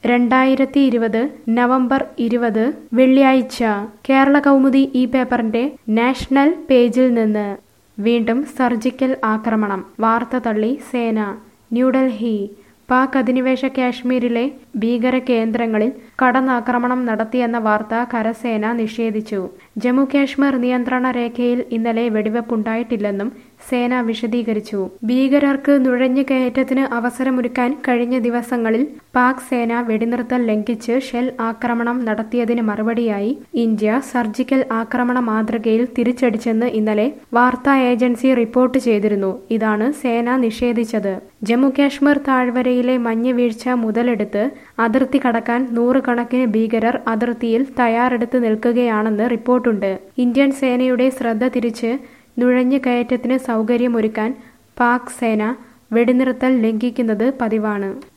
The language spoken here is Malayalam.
രണ്ടായിരത്തി ഇരുപത് നവംബർ ഇരുപത് വെള്ളിയാഴ്ച കേരള കൗമുദി ഈ പേപ്പറിന്റെ നാഷണൽ പേജിൽ നിന്ന് വീണ്ടും സർജിക്കൽ ആക്രമണം വാർത്ത തള്ളി സേന ന്യൂഡൽഹി പാക് അധിനിവേശ കാശ്മീരിലെ ഭീകര കേന്ദ്രങ്ങളിൽ കടന്നാക്രമണം നടത്തിയെന്ന വാർത്ത കരസേന നിഷേധിച്ചു ജമ്മു കാശ്മീർ നിയന്ത്രണ രേഖയിൽ ഇന്നലെ വെടിവെപ്പുണ്ടായിട്ടില്ലെന്നും സേന വിശദീകരിച്ചു ഭീകരർക്ക് നുഴഞ്ഞു കയറ്റത്തിന് അവസരമൊരുക്കാൻ കഴിഞ്ഞ ദിവസങ്ങളിൽ പാക് സേന വെടിനിർത്തൽ ലംഘിച്ച് ഷെൽ ആക്രമണം നടത്തിയതിന് മറുപടിയായി ഇന്ത്യ സർജിക്കൽ ആക്രമണ മാതൃകയിൽ തിരിച്ചടിച്ചെന്ന് ഇന്നലെ വാർത്താ ഏജൻസി റിപ്പോർട്ട് ചെയ്തിരുന്നു ഇതാണ് സേന നിഷേധിച്ചത് ജമ്മു കാശ്മീർ താഴ്വരയിലെ മഞ്ഞ് വീഴ്ച മുതലെടുത്ത് അതിർത്തി കടക്കാൻ നൂറുകണക്കിന് ഭീകരർ അതിർത്തിയിൽ തയ്യാറെടുത്ത് നിൽക്കുകയാണെന്ന് റിപ്പോർട്ടുണ്ട് ഇന്ത്യൻ സേനയുടെ ശ്രദ്ധ തിരിച്ച് നുഴഞ്ഞു കയറ്റത്തിന് സൗകര്യമൊരുക്കാൻ പാക് സേന വെടിനിർത്തൽ ലംഘിക്കുന്നത് പതിവാണ്